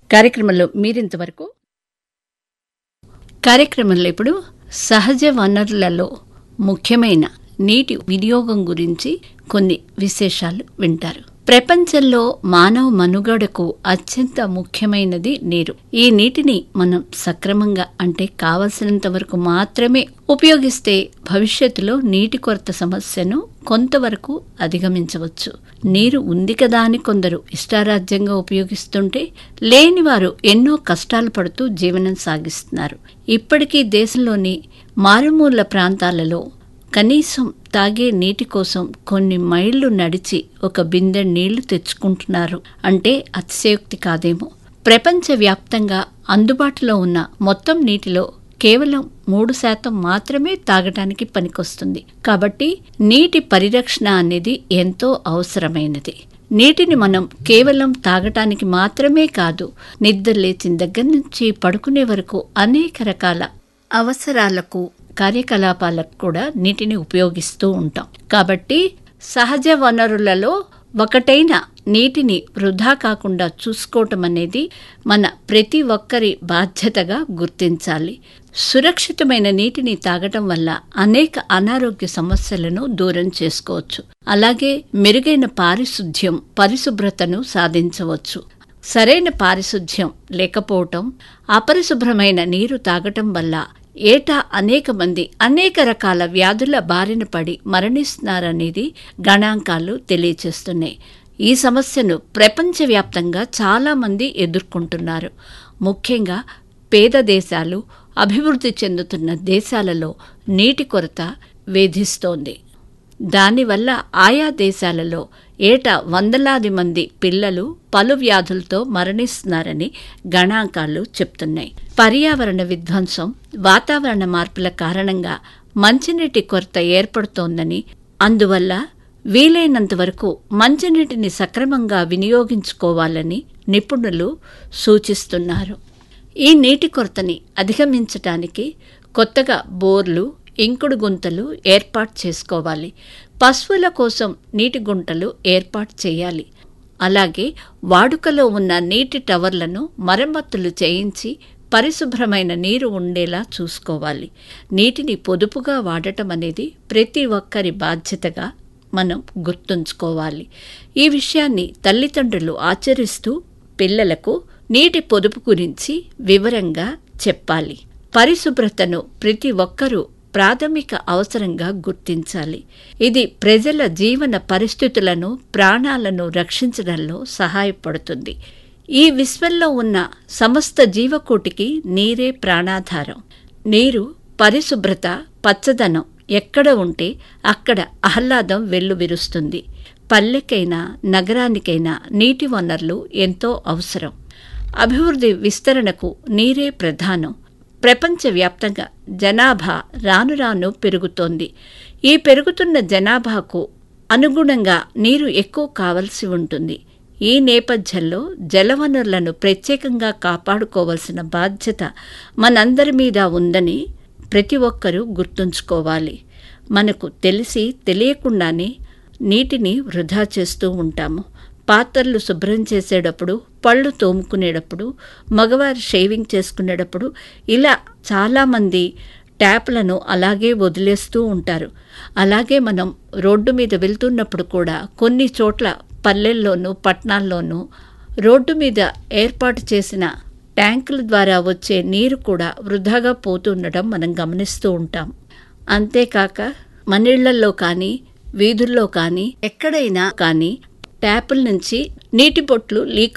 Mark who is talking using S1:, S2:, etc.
S1: కార్యక్రమంలో మీరింతవరకు కార్యక్రమంలో ఇప్పుడు సహజ వనరులలో ముఖ్యమైన నీటి వినియోగం గురించి కొన్ని విశేషాలు వింటారు ప్రపంచంలో మానవ మనుగడకు అత్యంత ముఖ్యమైనది నీరు ఈ నీటిని మనం సక్రమంగా అంటే కావలసినంత వరకు మాత్రమే ఉపయోగిస్తే భవిష్యత్తులో నీటి కొరత సమస్యను కొంతవరకు అధిగమించవచ్చు నీరు ఉంది కదా అని కొందరు ఇష్టారాజ్యంగా ఉపయోగిస్తుంటే లేనివారు ఎన్నో కష్టాలు పడుతూ జీవనం సాగిస్తున్నారు ఇప్పటికీ దేశంలోని మారుమూల ప్రాంతాలలో కనీసం తాగే నీటి కోసం కొన్ని మైళ్లు నడిచి ఒక బిందె నీళ్లు తెచ్చుకుంటున్నారు అంటే అతిశయోక్తి కాదేమో ప్రపంచవ్యాప్తంగా అందుబాటులో ఉన్న మొత్తం నీటిలో కేవలం మూడు శాతం మాత్రమే తాగటానికి పనికొస్తుంది కాబట్టి నీటి పరిరక్షణ అనేది ఎంతో అవసరమైనది నీటిని మనం కేవలం తాగటానికి మాత్రమే కాదు నిద్ర లేచిన దగ్గర నుంచి పడుకునే వరకు అనేక రకాల అవసరాలకు కార్యకలాపాలకు కూడా నీటిని ఉపయోగిస్తూ ఉంటాం కాబట్టి సహజ వనరులలో ఒకటైన నీటిని వృధా కాకుండా చూసుకోవటం అనేది మన ప్రతి ఒక్కరి బాధ్యతగా గుర్తించాలి సురక్షితమైన నీటిని తాగటం వల్ల అనేక అనారోగ్య సమస్యలను దూరం చేసుకోవచ్చు అలాగే మెరుగైన పారిశుద్ధ్యం పరిశుభ్రతను సాధించవచ్చు సరైన పారిశుద్ధ్యం లేకపోవటం అపరిశుభ్రమైన నీరు తాగటం వల్ల ఏటా అనేక మంది అనేక రకాల వ్యాధుల బారిన పడి మరణిస్తున్నారనేది గణాంకాలు తెలియచేస్తున్నాయి ఈ సమస్యను ప్రపంచవ్యాప్తంగా చాలామంది ఎదుర్కొంటున్నారు ముఖ్యంగా పేద దేశాలు అభివృద్ధి చెందుతున్న దేశాలలో నీటి కొరత వేధిస్తోంది దానివల్ల ఆయా దేశాలలో ఏటా వందలాది మంది పిల్లలు పలు వ్యాధులతో మరణిస్తున్నారని గణాంకాలు చెప్తున్నాయి పర్యావరణ విధ్వంసం వాతావరణ మార్పుల కారణంగా మంచినీటి కొరత ఏర్పడుతోందని అందువల్ల వీలైనంత వరకు మంచినీటిని సక్రమంగా వినియోగించుకోవాలని నిపుణులు సూచిస్తున్నారు ఈ నీటి కొరతని అధిగమించటానికి కొత్తగా బోర్లు ఇంకుడు గుంతలు ఏర్పాటు చేసుకోవాలి పశువుల కోసం నీటి గుంటలు ఏర్పాటు చేయాలి అలాగే వాడుకలో ఉన్న నీటి టవర్లను మరమ్మతులు చేయించి పరిశుభ్రమైన నీరు ఉండేలా చూసుకోవాలి నీటిని పొదుపుగా వాడటం అనేది ప్రతి ఒక్కరి బాధ్యతగా మనం గుర్తుంచుకోవాలి ఈ విషయాన్ని తల్లిదండ్రులు ఆచరిస్తూ పిల్లలకు నీటి పొదుపు గురించి వివరంగా చెప్పాలి పరిశుభ్రతను ప్రతి ఒక్కరూ ప్రాథమిక అవసరంగా గుర్తించాలి ఇది ప్రజల జీవన పరిస్థితులను ప్రాణాలను రక్షించడంలో సహాయపడుతుంది ఈ విశ్వంలో ఉన్న సమస్త జీవకోటికి నీరే ప్రాణాధారం నీరు పరిశుభ్రత పచ్చదనం ఎక్కడ ఉంటే అక్కడ ఆహ్లాదం వెల్లువిరుస్తుంది పల్లెకైనా నగరానికైనా నీటి వనరులు ఎంతో అవసరం అభివృద్ధి విస్తరణకు నీరే ప్రధానం ప్రపంచవ్యాప్తంగా జనాభా రాను రాను పెరుగుతోంది ఈ పెరుగుతున్న జనాభాకు అనుగుణంగా నీరు ఎక్కువ కావలసి ఉంటుంది ఈ నేపథ్యంలో జలవనరులను ప్రత్యేకంగా కాపాడుకోవాల్సిన బాధ్యత మనందరి మీద ఉందని ప్రతి ఒక్కరూ గుర్తుంచుకోవాలి మనకు తెలిసి తెలియకుండానే నీటిని వృధా చేస్తూ ఉంటాము పాత్రలు శుభ్రం చేసేటప్పుడు పళ్ళు తోముకునేటప్పుడు మగవారు షేవింగ్ చేసుకునేటప్పుడు ఇలా చాలామంది ట్యాప్లను అలాగే వదిలేస్తూ ఉంటారు అలాగే మనం రోడ్డు మీద వెళ్తున్నప్పుడు కూడా కొన్ని చోట్ల పల్లెల్లోనూ పట్టణాల్లోనూ రోడ్డు మీద ఏర్పాటు చేసిన ట్యాంకుల ద్వారా వచ్చే నీరు కూడా వృధాగా పోతుండడం మనం గమనిస్తూ ఉంటాం అంతేకాక మన ఇళ్లలో కానీ వీధుల్లో కానీ ఎక్కడైనా కానీ ట్యాపుల నుంచి నీటి బొట్లు లీక్